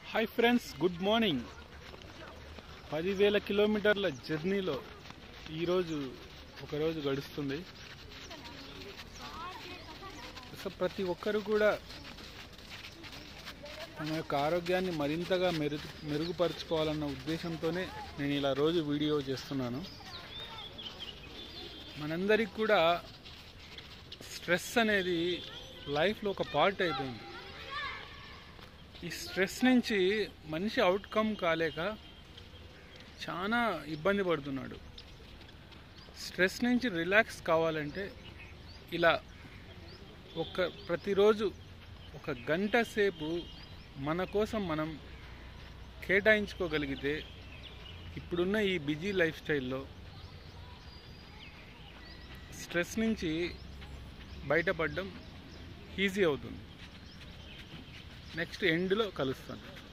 hi friends good morning పదివేల కిలోమీటర్ల జర్నీలో ఈరోజు ఒకరోజు గడుస్తుంది సో ప్రతి ఒక్కరు కూడా తమ యొక్క ఆరోగ్యాన్ని మరింతగా మెరుగు మెరుగుపరుచుకోవాలన్న ఉద్దేశంతోనే నేను ఇలా రోజు వీడియో చేస్తున్నాను మనందరికి కూడా స్ట్రెస్ అనేది లైఫ్లో ఒక పార్ట్ అయిపోయింది ఈ స్ట్రెస్ నుంచి మనిషి అవుట్కమ్ కాలేక చాలా ఇబ్బంది పడుతున్నాడు స్ట్రెస్ నుంచి రిలాక్స్ కావాలంటే ఇలా ఒక ప్రతిరోజు ఒక గంట సేపు మన కోసం మనం కేటాయించుకోగలిగితే ఇప్పుడున్న ఈ బిజీ లైఫ్ స్టైల్లో స్ట్రెస్ నుంచి బయటపడడం ఈజీ అవుతుంది నెక్స్ట్ ఎండ్లో కలుస్తాను